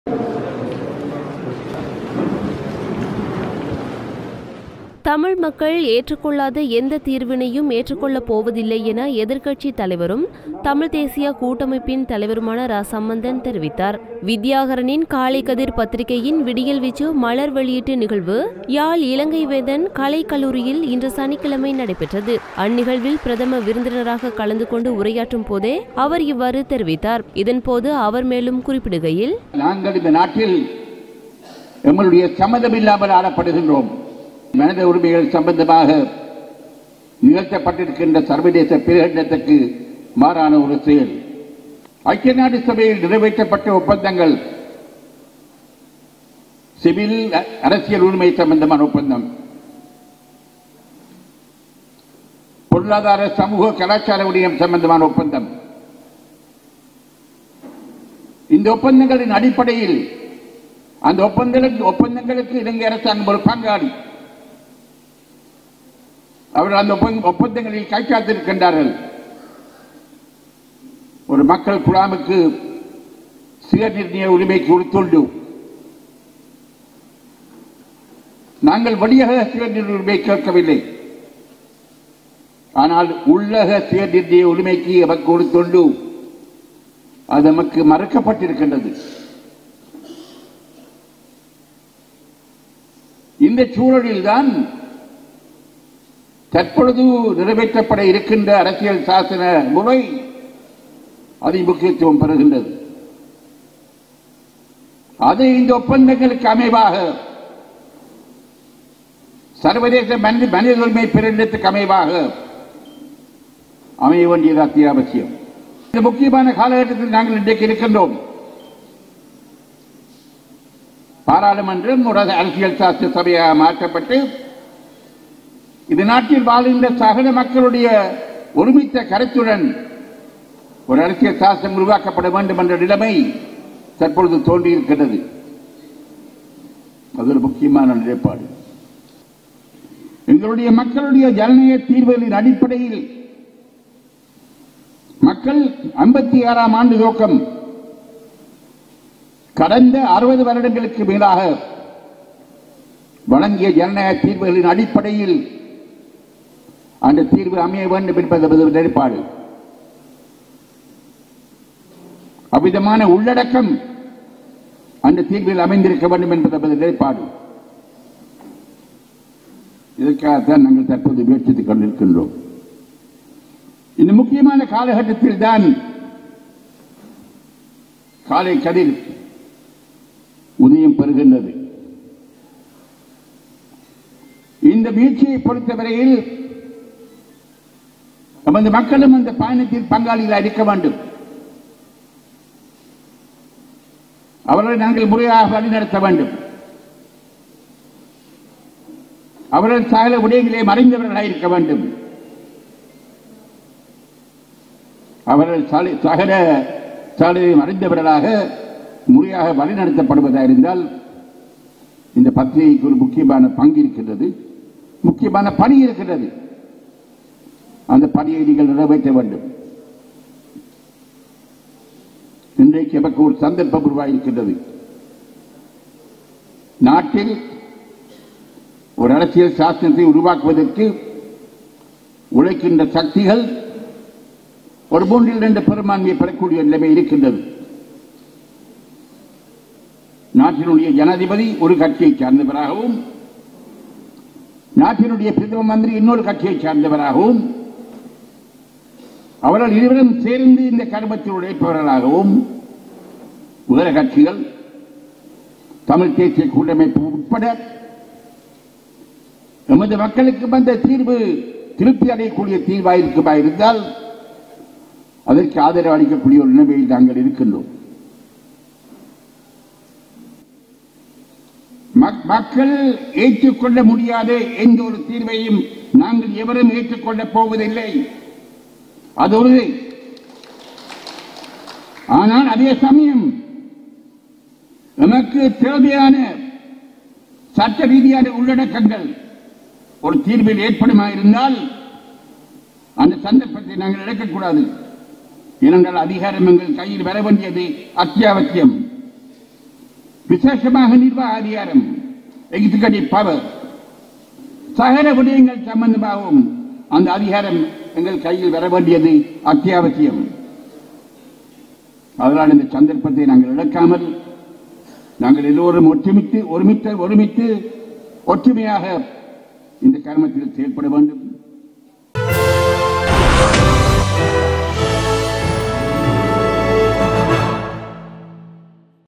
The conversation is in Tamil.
தமிழ் மக்கள் ஏற்றுக்கொள்ளாத எந்த தீர்வினையும் ஏற்றுக்கொள்ளப் போவதில்லை என எதிர்க்கட்சி தலைவரும் தமிழ் தேசிய கூட்டமைப்பின் தலைவருமான ரா சம்பந்தன் தெரிவித்தார் வித்யாகரனின் காலை கதிர் பத்திரிகையின் விடியல் வீச்சு மலர் வெளியீட்டு நிகழ்வு யாழ் இலங்கை வேந்தன் கலை கல்லூரியில் இன்று சனிக்கிழமை நடைபெற்றது அந்நிகழ்வில் பிரதம விருந்தினராக கலந்து கொண்டு உரையாற்றும் போதே அவர் இவ்வாறு தெரிவித்தார் இதன்போது அவர் மேலும் குறிப்பிடுகையில் நாங்கள் இந்த நாட்டில் எங்களுடைய சம்மதமில்லாமல் ஆடப்படுகின்றோம் மனித உரிமைகள் சம்பந்தமாக நிகழ்த்தப்பட்டிருக்கின்ற சர்வதேச பிரகடனத்துக்கு மாறான ஒரு செயல் ஐக்கிய நாடு சபையில் நிறைவேற்றப்பட்ட ஒப்பந்தங்கள் சிவில் அ- அரசியல் உரிமை சம்பந்தமான ஒப்பந்தம் பொருளாதார சமூக கலாச்சார உரியம் சம்பந்தமான ஒப்பந்தம் இந்த ஒப்பந்தங்களின் அடிப்படையில் அந்த ஒப்பந்தங்களுக்கு ஒப்பந்தங்களுக்கு இலங்கை அரசாங்கம் ஒரு பங்காளி அவர்கள் அந்த ஒப்பந்த- ஒப்பந்தங்களில் கைச்சாத்திருக்கின்றார்கள் ஒரு மக்கள் குழாமுக்கு சுயநிர்ணய உரிமைக்கு ஒரு துண்டு நாங்கள் வழியாக சுயநிர்ணய உரிமை கேட்கவில்லை ஆனால் உள்ளக சுயநிர்ணய உரிமைக்கு எமக்கு ஒரு தொண்டு அது நமக்கு மறுக்கப்பட்டிருக்கின்றது இந்த சூழலில்தான் தற்பொழுது நிறைவேற்றப்பட இருக்கின்ற அரசியல் சாசன முறை அதி முக்கியத்துவம் பெறுகின்றது அது இந்த ஒப்பந்தங்களுக்கு அமைவாக சர்வதேச மனித மனித உரிமை பெருந்தத்துக்கு அமைவாக அமைய வேண்டியது அத்தியாவசியம் இந்த முக்கியமான காலகட்டத்தில் நாங்கள் இன்றைக்கு இருக்கின்றோம் பாராளுமன்றம் ஒரு அரசியல் சாஸ்திர சபையாக மாற்றப்பட்டு இது நாட்டில் வாழ்கின்ற சகல மக்களுடைய ஒருமித்த கருத்துடன் ஒரு அரசியல் சாசனம் உருவாக்கப்பட வேண்டும் என்ற நிலைமை தற்பொழுது தோன்றியிருக்கிறது அது ஒரு முக்கியமான நிலைப்பாடு எங்களுடைய மக்களுடைய ஜனநாயக தீர்வுகளின் அடிப்படையில் மக்கள் ஐம்பத்தி ஆறாம் ஆண்டு நோக்கம் கடந்த அறுபது வருடங்களுக்கு மேலாக வழங்கிய ஜனநாயக தீர்வுகளின் அடிப்படையில் அந்த தீர்வு அமைய வேண்டும் என்பது நமது நிலைப்பாடு அவ்விதமான உள்ளடக்கம் அந்த தீர்வில் அமைந்திருக்க வேண்டும் என்பது நமது நிலைப்பாடு இதற்காகத்தான் நாங்கள் தற்போது முயற்சித்துக் கொண்டிருக்கின்றோம் இந்த முக்கியமான காலகட்டத்தில் தான் காலை கதிர் உதயம் பெறுகின்றது இந்த வீழ்ச்சியை பொறுத்தவரையில் நமது மக்களும் அந்த பயணத்தில் பங்காளிகளாக இருக்க வேண்டும் அவர்களை நாங்கள் முறையாக வழிநடத்த வேண்டும் அவர்கள் சகல விடயங்களே மறைந்தவர்களாக இருக்க வேண்டும் அவர்கள் சல- சகல சகல மறைந்தவர்களாக முறையாக வழிநடத்தப்படுவதாக இருந்தால் இந்த பத்திரிகைக்கு ஒரு முக்கியமான பங்கு இருக்கின்றது முக்கியமான பணி இருக்கின்றது அந்த பணியை நீங்கள் நிறைவேற்ற வேண்டும் இன்றைக்கு எமக்கு ஒரு சந்தர்ப்பம் உருவாகியிருக்கின்றது நாட்டில் ஒரு அரசியல் சாசனத்தை உருவாக்குவதற்கு உழைக்கின்ற சக்திகள் ஒரு மூன்றில் இரண்டு பெரும்பான்மையை பெறக்கூடிய நிலைமை இருக்கின்றது நாட்டினுடைய ஜனாதிபதி ஒரு கட்சியை சார்ந்தவராகவும் நாட்டினுடைய பிரதம மந்திரி இன்னொரு கட்சியை சார்ந்தவராகவும் அவர்கள் இருவரும் சேர்ந்து இந்த கர்மத்தில் உழைப்பவர்களாகவும் உதர கட்சிகள் தமிழ் தேசிய கூட்டமைப்பு உட்பட எமது மக்களுக்கு வந்த தீர்வு திருப்தி அடையக்கூடிய தீர்வாயிருக்குமா இருந்தால் அதற்கு ஆதரவு அளிக்கக்கூடிய ஒரு நிலைமையில் நாங்கள் இருக்கின்றோம் மக்- மக்கள் ஏற்றுக்கொள்ள முடியாத எந்த ஒரு தீர்வையும் நாங்கள் எவரும் ஏற்றுக்கொள்ளப் போவதில்லை அது உறுதி ஆனால் அதே சமயம் நமக்கு தேவையான சட்ட ரீதியான உள்ளடக்கங்கள் ஒரு தீர்வில் ஏற்படுமாயிருந்தால் அந்த சந்தர்ப்பத்தை நாங்கள் இழக்கக்கூடாது ஏனென்றால் அதிகாரம் எங்கள் கையில் வர வேண்டியது அத்தியாவசியம் விசேஷமாக நிர்வாக அதிகாரம் எக்ஸிகூட்டிவ் பவர் சகல விடயங்கள் சம்பந்தமாகவும் அந்த அதிகாரம் எங்கள் கையில் வர வேண்டியது அத்தியாவசியம் அதனால் இந்த சந்தர்ப்பத்தை நாங்கள் இழக்காமல் நாங்கள் எல்லோரும் ஒற்றுமித்து ஒருமித்த ஒருமித்து ஒற்றுமையாக இந்த கர்மத்தில் செயல்பட வேண்டும்